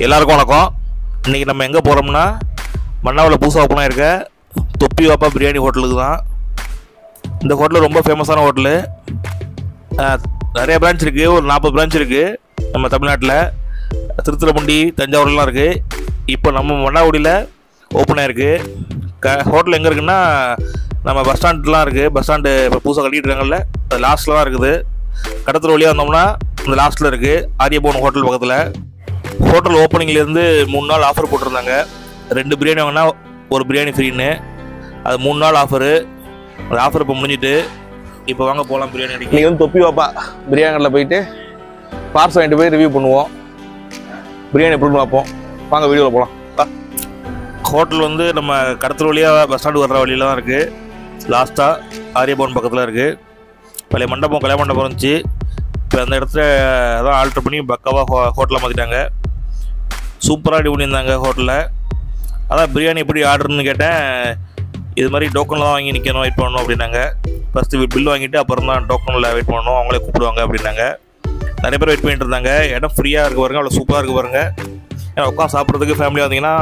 எல்லாருக்கும் வணக்கம் இன்றைக்கி நம்ம எங்கே போகிறோம்னா மன்னாவில் புதுசாக ஓப்பனாக இருக்க தொப்பி வாப்பா பிரியாணி ஹோட்டலுக்கு தான் இந்த ஹோட்டல் ரொம்ப ஃபேமஸான ஹோட்டலு நிறைய பிரான்ச் இருக்குது ஒரு நாற்பது பிரான்ச் இருக்குது நம்ம தமிழ்நாட்டில் திருத்துறைப்பூண்டி தஞ்சாவூர்லாம் இருக்குது இப்போ நம்ம மன்னாகுடியில் ஓப்பன் ஆயிருக்கு க ஹோட்டல் எங்கே இருக்குன்னா நம்ம பஸ் ஸ்டாண்ட்லாம் இருக்குது பஸ் ஸ்டாண்டு இப்போ புதுசாக கட்டிட்டு இருக்காங்கல்ல அது லாஸ்ட்டில் தான் இருக்குது கடத்தூர் வழியாக வந்தோம்னா இந்த லாஸ்ட்டில் இருக்குது ஆரியபவன் ஹோட்டல் பக்கத்தில் ஹோட்டல் ஓப்பனிங்லேருந்து மூணு நாள் ஆஃபர் போட்டிருந்தாங்க ரெண்டு பிரியாணி வாங்கினா ஒரு பிரியாணி ஃப்ரீன்னு அது மூணு நாள் ஆஃபரு அந்த ஆஃபர் இப்போ முடிஞ்சிட்டு இப்போ வாங்க போகலாம் பிரியாணி அடிக்க இன்னைக்கு வந்து தொப்பி வாப்பா பிரியாணி கடையில் போயிட்டு பார்சல் வாங்கிட்டு போய் ரிவ்யூ பண்ணுவோம் பிரியாணி எப்படி பார்ப்போம் வாங்க வீடியோவில் போகலாம் ஹோட்டல் வந்து நம்ம கடத்தல் வழியாக பஸ் ஸ்டாண்டு வர்ற வழியில தான் இருக்குது லாஸ்ட்டாக ஆரியபவன் பக்கத்தில் இருக்குது பழைய மண்டபம் கல்யாண மண்டபம் இருந்துச்சு இப்போ அந்த இடத்துல தான் ஆல்ட்ரு பண்ணி பக்காவாக ஹோ ஹோட்டலாக மாற்றிட்டாங்க சூப்பராக ரெடி பண்ணியிருந்தாங்க ஹோட்டலில் அதான் பிரியாணி எப்படி ஆர்டர்னு கேட்டேன் இது மாதிரி டோக்கனில் தான் வாங்கி நிற்கணும் வெயிட் பண்ணணும் அப்படின்னாங்க ஃபஸ்ட்டு பில் வாங்கிட்டு அப்புறம் தான் டோக்கனில் வெயிட் பண்ணணும் அவங்களே கூப்பிடுவாங்க அப்படின்னாங்க நிறைய பேர் வெயிட் பண்ணிட்டு இருந்தாங்க இடம் ஃப்ரீயாக இருக்கு பாருங்க அவ்வளோ சூப்பராக இருக்கு பாருங்க ஏன்னா உட்காந்து சாப்பிட்றதுக்கு ஃபேமிலியாக வந்தீங்கன்னா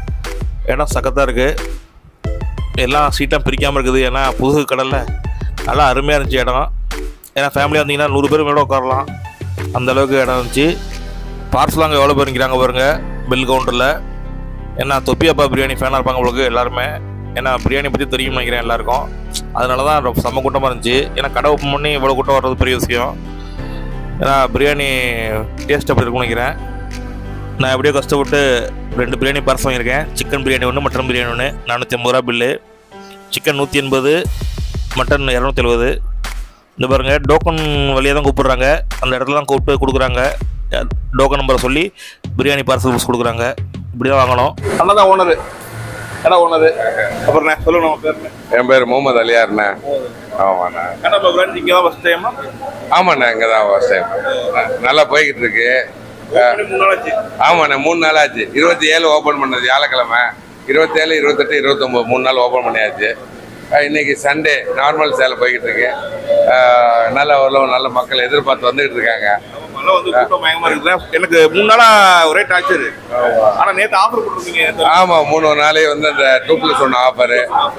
இடம் சக்கத்தாக இருக்குது எல்லாம் சீட்டாக பிரிக்காமல் இருக்குது ஏன்னா புது கடலில் நல்லா அருமையாக இருந்துச்சு இடம் ஏன்னா ஃபேமிலியாக வந்தீங்கன்னா நூறு பேர் மேலே உட்காரலாம் அந்த அளவுக்கு இடம் இருந்துச்சு பார்சல் அங்கே எவ்வளோ பேர் நிற்கிறாங்க பாருங்க பில் கவுண்டரில் ஏன்னா தொப்பியப்பா பிரியாணி ஃபேனாக இருப்பாங்க உங்களுக்கு எல்லாருமே ஏன்னா பிரியாணி பற்றி தெரியும் நினைக்கிறேன் எல்லாருக்கும் அதனால தான் ரொம்ப செம்ம கூட்டமாக இருந்துச்சு ஏன்னா கடை ஓப்பன் பண்ணி இவ்வளோ கூட்டம் வர்றது பெரிய விஷயம் ஏன்னா பிரியாணி டேஸ்ட் அப்படி இருக்கும்னு நினைக்கிறேன் நான் எப்படியோ கஷ்டப்பட்டு ரெண்டு பிரியாணி பார்சல் வாங்கியிருக்கேன் சிக்கன் பிரியாணி ஒன்று மட்டன் பிரியாணி ஒன்று நானூற்றி ஐம்பது ரூபா பில்லு சிக்கன் நூற்றி எண்பது மட்டன் இரநூத்தி எழுபது இந்த பாருங்க டோக்கன் வழியாக தான் கூப்பிட்றாங்க அந்த இடத்துல தான் கூப்பிட்டு கொடுக்குறாங்க டோக்கன் நம்பரை சொல்லி பிரியாணி பார்சல் கொடுக்குறாங்க இப்படி தான் வாங்கணும் அண்ணா தான் ஓனரு கடை ஓனரு அப்புறம் நான் சொல்லுங்க நம்ம பேர் என் பேர் முகமது அலியார்ண்ணே ஆமாண்ணா கடை பிரான்ச் இங்கே தான் ஃபஸ்ட் டைமா ஆமாண்ணா இங்கே தான் ஃபர்ஸ்ட் டைம் நல்லா போய்கிட்டு இருக்கு மூணு நாள் ஆச்சு ஆமாண்ணே மூணு நாள் ஆச்சு இருபத்தி ஏழு ஓப்பன் பண்ணது வியாழக்கிழமை இருபத்தேழு இருபத்தெட்டு இருபத்தொம்போது மூணு நாள் ஓப்பன் பண்ணியாச்சு அஹ் இன்னைக்கு சண்டே நார்மல் சேலை போய்கிட்டு இருக்கு அஹ் நல்ல ஓரளவு நல்ல மக்கள் எதிர்பார்த்து வந்துகிட்டு இருக்காங்க மழை வந்து கூட்டம் பயங்கரமா இருக்குது எனக்கு மூணு நாளா ஒரே டார்ச்சர் ஆனா நேத்து ஆஃபர் போட்டுருக்கீங்க ஆமாம் மூணு நாளே வந்து அந்த டூ ப்ளஸ் ஒன்று ஆஃபரு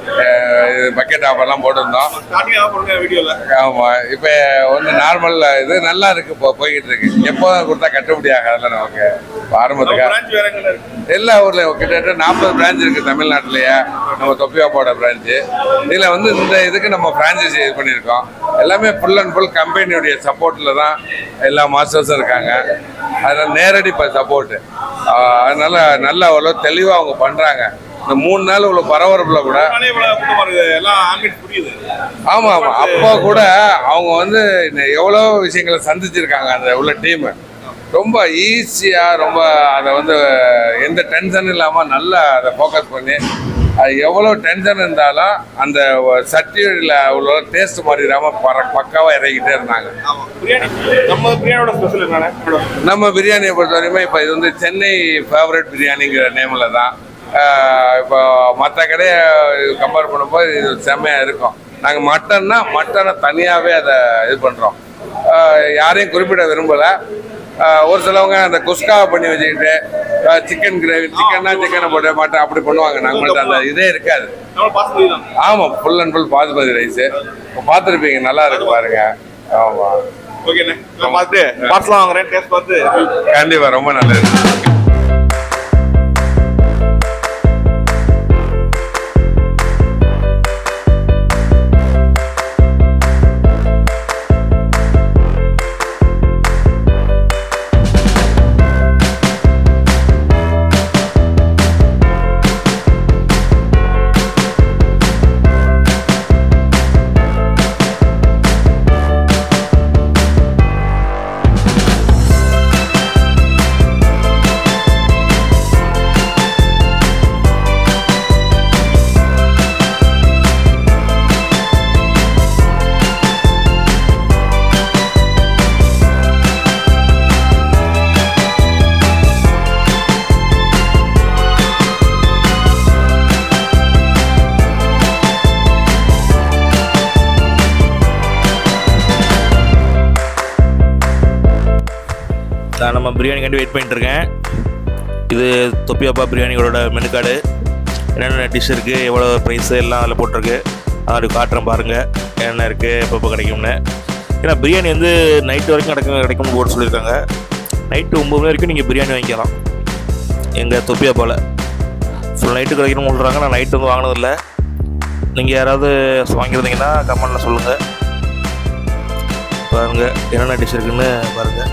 பக்கெட் ஆஃபர்லாம் போட்டிருந்தோம் ஸ்டார்டிங் ஆஃபர் பண்ணுங்க வீடியோல ஆமா இப்ப வந்து நார்மல் இது நல்லா இருக்கு இப்போ போய்கிட்டு இருக்கு எப்போதும் கொடுத்தா கட்டுப்படி ஆகாதுல்ல நமக்கு ஆரம்பத்துக்கா பிரான்ச் வேற எங்க இருக்கு எல்லா ஊர்லயும் கிட்டத்தட்ட நாற்பது பிரான்ச் இருக்கு தமிழ்நாட்டிலேயே நம்ம தொப்பியாப்பாவோட பிரான்ச்சு இதுல வந்து இந்த இதுக்கு நம்ம பிரான்ச்சைஸ் இது பண்ணியிருக்கோம் எல்லாமே ஃபுல் அண்ட் ஃபுல் கம்பெனியுடைய சப்போர்ட்ல தான் எல்லா மாஸ்டர்ஸும் இருக்காங்க அதனால நேரடி சப்போர்ட் அதனால நல்ல ஓரளவு தெளிவா அவங்க பண்றாங்க இந்த மூணு நாள் உள்ள பரபரப்புல கூட நாளே இவ்வளவு கூட்டமா இருக்குது எல்லாம் ஆம்பியன்ஸ் புரியுது ஆமா ஆமா அப்போ கூட அவங்க வந்து இந்த எவ்வளோ விஷயங்களை சந்திச்சிருக்காங்க அந்த உள்ள டீம் ரொம்ப ஈஸியா ரொம்ப அதை வந்து எந்த டென்ஷனும் இல்லாம நல்லா அதை ஃபோக்கஸ் பண்ணி அது எவ்வளோ டென்ஷன் இருந்தாலும் அந்த சட்டியில் உள்ள டேஸ்ட் மாறிடாம பற பக்காவா இறங்கிட்டே இருந்தாங்க ஆமா பிரியாணி நம்ம பிரியாணியோட ஸ்பெஷல் என்னண்ணே நம்ம பிரியாணியை பொறுத்த வரையுமே இப்போ இது வந்து சென்னை ஃபேவரட் பிரியாணிங்கிற நேமில் தான் ஆஹ் இப்போ மற்ற கடையை கம்பேர் பண்ணும்போது இது செம்மையாக இருக்கும் நாங்கள் மட்டன்னா மட்டனை தனியாகவே அதை இது பண்ணுறோம் யாரையும் குறிப்பிட விரும்பலை ஒரு சிலவங்க அந்த குஸ்கா பண்ணி வச்சுக்கிட்டு சிக்கன் கிரேவி சிக்கன்னா சிக்கனை போட்டு மட்டன் அப்படி பண்ணுவாங்க நாங்கள் அந்த இதே இருக்காது நம்ம பாஸ்மதி தான் ஆமாம் full and full basmati rice இப்போ பார்த்துருப்பீங்க நல்லா இருக்கு பாருங்க ஆமாம் ஓகேண்ணே நான் பார்த்துட்டு பார்சல் வாங்குறேன் டேஸ்ட் பார்த்து கண்டிப்பாக ரொம்ப நல்லது நான் நம்ம பிரியாணிக்காண்டி வெயிட் பண்ணிட்டு இருக்கேன் இது தொப்பியாப்பா பிரியாணியோட மெனு கார்டு என்னென்ன டிஷ் இருக்குது எவ்வளோ ப்ரைஸு எல்லாம் அதில் போட்டிருக்கு அது காட்டுறேன் பாருங்கள் என்னென்ன இருக்குது எப்பப்போ கிடைக்கும்னு ஏன்னா பிரியாணி வந்து நைட்டு வரைக்கும் கிடைக்கும் கிடைக்கும்னு போட்டு சொல்லியிருக்காங்க நைட்டு ஒம்பது மணி வரைக்கும் நீங்கள் பிரியாணி வாங்கிக்கலாம் எங்கள் தொப்பியாப்பாவில் ஃபுல் நைட்டு கிடைக்கணும்னு சொல்கிறாங்க நான் நைட்டு வந்து வாங்கினதில்லை நீங்கள் யாராவது வாங்கியிருந்தீங்கன்னா கமெண்டில் சொல்லுங்கள் பாருங்கள் என்னென்ன டிஷ் இருக்குன்னு பாருங்கள்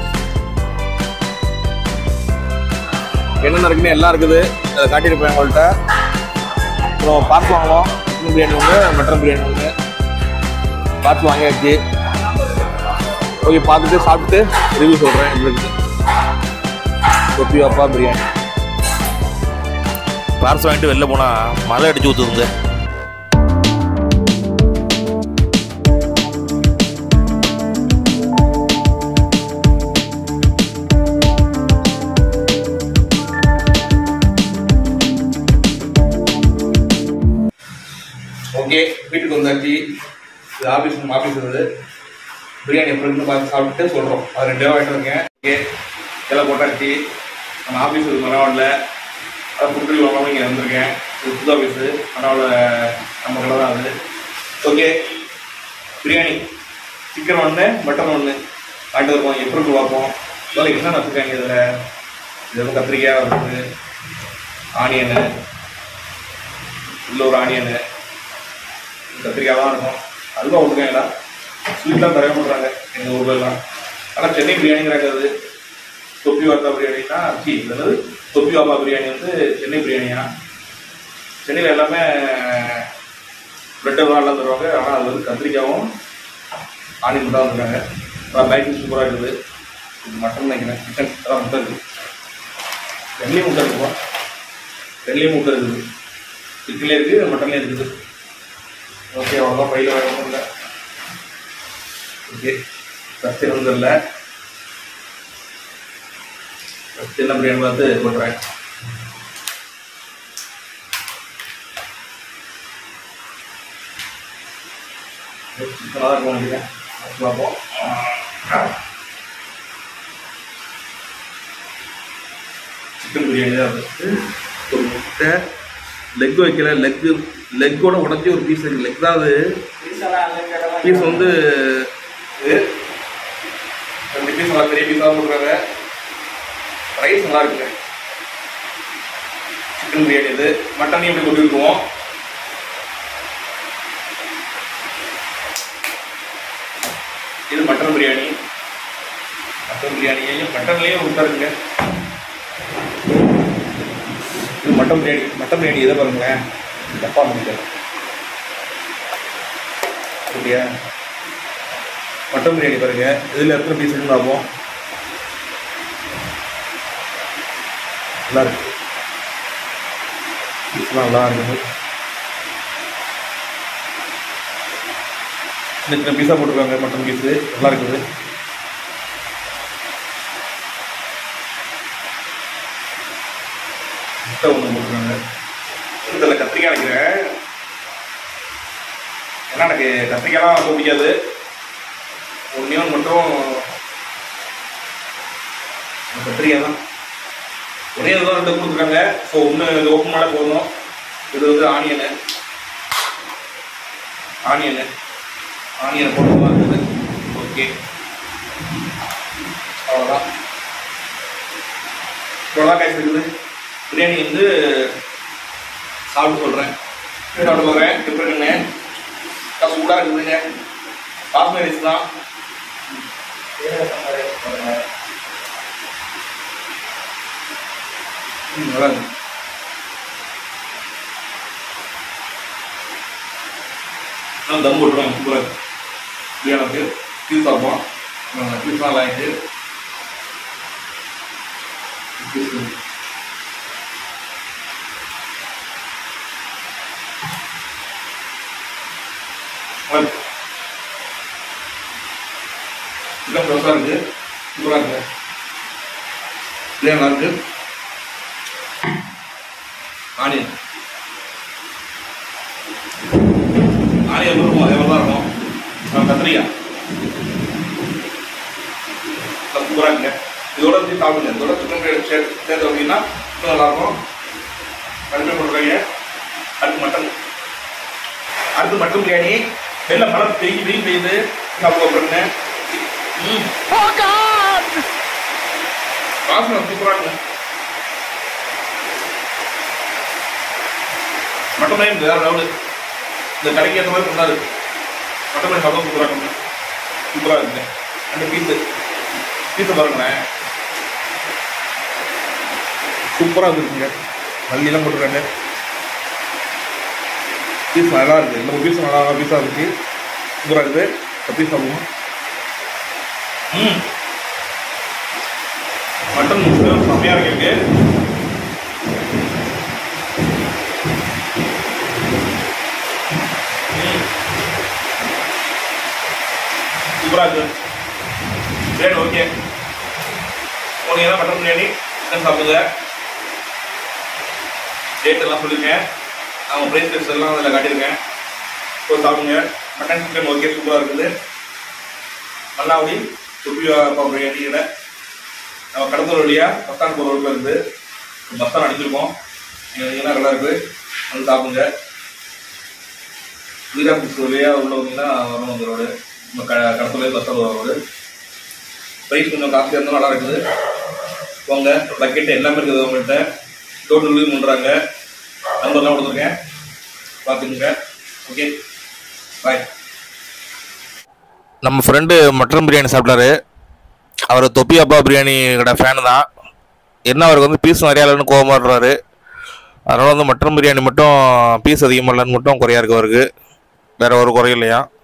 என்னென்ன இருக்குன்னு எல்லாம் இருக்குது அதை காட்டியிருப்பேன் உங்கள்கிட்ட அப்புறம் பார்த்து வாங்குவோம் சிக்கன் பிரியாணி ஒன்று மட்டன் பிரியாணி ஒன்று பார்த்து வாங்கியாச்சு ஓகே பார்த்துட்டு சாப்பிட்டு ரிவ்யூ சொல்கிறேன் எப்படி இருக்குது தொப்பி அப்பா பிரியாணி பார்சல் வாங்கிட்டு வெளில போனால் மழை அடிச்சு ஊற்றுதுங்க ஓகே வீட்டுக்கு வந்தாச்சு இது ஆஃபீஸ் ஆஃபீஸ் இருக்குது பிரியாணி எப்படி இருக்குன்னு பார்த்து சாப்பிட்டு சொல்கிறோம் அது ரெண்டு வாங்கிட்டு இருக்கேன் ஓகே எல்லாம் போட்டாச்சு நம்ம ஆஃபீஸ் இருக்குது மனவாடில் அதை ஃபுட்டு வாங்காமல் இங்கே வந்திருக்கேன் இது புது ஆஃபீஸு மனவாடில் நம்ம கடை தான் அது ஓகே பிரியாணி சிக்கன் ஒன்று மட்டன் ஒன்று வாங்கிட்டு வருவோம் எப்படி இருக்கு பார்ப்போம் இதெல்லாம் என்னென்ன வச்சுருக்காங்க இதில் இதில் கத்திரிக்காய் இருக்குது ஆனியனு உள்ள ஒரு ஆனியனு கத்திரிக்காய் தான் இருக்கும் அதுவும் விட்டுருக்காங்களா ஸ்வீட்லாம் தர மாட்றாங்க எங்கள் ஊர்லலாம் ஆனால் சென்னை பிரியாணிங்கிறாங்க அது தொப்பி வார்த்தா பிரியாணினா சி என்னது தொப்பி வாப்பா பிரியாணி வந்து சென்னை பிரியாணியா சென்னையில் எல்லாமே பிரெட் எல்லாம் தருவாங்க ஆனால் அது வந்து கத்திரிக்காயும் ஆனியன் தான் வந்துருக்காங்க அதான் பேக்கிங் சூப்பராக இருக்குது இது மட்டன் நினைக்கிறேன் சிக்கன் அதான் முட்டை இருக்குது வெள்ளையும் முட்டை இருக்குப்பா வெள்ளையும் முட்டை இருக்குது சிக்கன்லேயும் இருக்குது மட்டன்லேயும் இருக்குது ஓகே அவ்வளோதான் பையில் வேற ஒன்றும் இல்லை ஓகே ஃபஸ்ட்டு வந்துடல ஃபஸ்ட் என்ன பிரியாணி பார்த்து பண்ணுறேன் சிக்கனாக தான் இருக்கும் நினைக்கிறேன் ஃபஸ்ட் பார்ப்போம் சிக்கன் பிரியாணி தான் ஃபஸ்ட்டு ஒரு முட்டை லெக் வைக்கல லெக்கு லெக்கோட உடச்சி ஒரு பீஸ் இருக்கு லெக் தான் அது பீஸ் வந்து இது ரெண்டு பீஸ் நல்லா பெரிய பீஸாக போட்டுருக்காங்க ரைஸ் நல்லா இருக்குங்க சிக்கன் பிரியாணி இது மட்டன் எப்படி கொட்டிருக்குவோம் இது மட்டன் பிரியாணி மட்டன் பிரியாணியையும் மட்டன்லேயும் முட்டை இருக்குங்க இது மட்டன் பிரியாணி மட்டன் பிரியாணி இதை பாருங்களேன் டப்பா முடிக்கல அப்படியா மட்டன் பிரியாணி பாருங்க இதில் எத்தனை பீஸ் இருக்குன்னு பார்ப்போம் நல்லா இருக்கு பீஸ்லாம் நல்லா இருக்குது சின்ன சின்ன பீஸாக போட்டிருக்காங்க மட்டன் பீஸு நல்லா இருக்குது முட்டை ஒன்று போட்டுருக்காங்க இதில் கத்திரிக்காய் வைக்கிறேன் ஏன்னா எனக்கு கத்திரிக்காய்லாம் ரொம்ப பிடிக்காது ஒன்றே ஒன்று மட்டும் இந்த கத்திரிக்காய் தான் ஒரே இதுதான் ரெண்டு கொடுத்துருக்காங்க ஸோ ஒன்று இது ஓப்பன் பண்ணாலே போதும் இது வந்து ஆனியனு ஆனியனு ஆனியனை போட்டு இருக்குது ஓகே அவ்வளோதான் இவ்வளோதான் காய்ச்சி இருக்குது பிரியாணி வந்து சாப்பிட்டு சொல்கிறேன் சாப்பிட்டு போகிறேன் எப்படி இருக்குங்க நல்லா சூடாக இருக்குதுங்க பாஸ்மதி ரைஸ் தான் ம், நல்லா இருக்கு நான் தம் போட்டுருவேன் சூப்பராக இருக்கு பிரியாணிக்கு பீஸ் சாப்பிடுவோம் பீஸ்லாம் வாங்கிட்டு பீஸ் சிக்கன் ரோஸாக இருக்கு சூப்பராக இருக்கு பிரியாணி நல்லா இருக்கு ஆனியன் ஆனியன் எப்படி இருக்கும் அதே மாதிரி தான் இருக்கும் அப்புறம் கத்திரிக்காய் நல்லா சூப்பராக இருக்குங்க இதோட சேர்த்து சாப்பிடுங்க இதோட சிக்கன் சேர்த்து சேர்த்து அப்படின்னா இன்னும் நல்லாயிருக்கும் அடுத்து கொடுக்குறீங்க அடுத்து மட்டன் அடுத்து மட்டன் பிரியாணி வெளில மழை பெய்யும் வெயில் பெய்யுது சாப்பிட போகிறேங்க ம் வாசனை சூப்பராக இருக்குங்க மட்டன் பிரியாணி வேறு லெவலு இந்த கடைக்கு ஏற்ற மாதிரி சொன்னாரு மட்டன் பிரியாணி சாப்பிட சூப்பராக இருக்குங்க சூப்பராக இருக்குங்க அந்த பீஸு பீஸை பாருங்களேன் சூப்பராக இருக்குங்க மல்லிலாம் போட்டுருக்காங்க பீஸ் நல்லா இருக்குது இந்த பீஸ் நல்லா பீஸாக இருக்கு சூப்பராக இருக்குது இந்த பீஸ் சாப்பிடுவோம் ம் மட்டன் முஸ்லிம் செம்மையாக இருக்கு ம். சூப்பரா இருக்கு பிரியாணி ஓகே போனீங்கன்னா மட்டன் பிரியாணி சிக்கன் சாப்பிடுங்க ரேட் எல்லாம் சொல்லியிருக்கேன் அவங்க ப்ரைஸ் லிஸ்ட் எல்லாம் அதில் காட்டியிருக்கேன் போய் சாப்பிடுங்க மட்டன் சிக்கன் ஓகே சூப்பராக இருக்குது மல்லாவடி சுப்பியா பிரியாணியில் நம்ம கடத்தூர் வழியாக பஸ் ஸ்டாண்ட் போகிற ரோட்டில் இருந்து பஸ் ஸ்டாண்ட் அடிச்சிருக்கோம் நீங்கள் நல்லா இருக்குது வந்து சாப்பிடுங்க வீராபுஸ் வழியாக உள்ள வந்தீங்கன்னா வரணும் அந்த ரோடு நம்ம க கடத்தூர்லேயே பஸ் ஸ்டாண்ட் வர ரோடு ப்ரைஸ் கொஞ்சம் காஸ்ட்லியாக இருந்தாலும் நல்லா இருக்குது போங்க பக்கெட்டு எல்லாமே இருக்குது அவங்கள்ட்ட டோர் டெலிவரி பண்ணுறாங்க நம்பர்லாம் கொடுத்துருக்கேன் பார்த்துக்குங்க ஓகே பாய் நம்ம ஃப்ரெண்டு மட்டன் பிரியாணி சாப்பிட்டாரு அவர் தொப்பி அப்பா பிரியாணி கடை ஃபேனு தான் என்ன அவருக்கு வந்து பீஸ் நிறையா இல்லைன்னு கோவமாடுறாரு அதனால் வந்து மட்டன் பிரியாணி மட்டும் பீஸ் அதிகமாக இல்லைன்னு மட்டும் குறையா இருக்கு அவருக்கு வேறு ஒரு குறையும் இல்லையா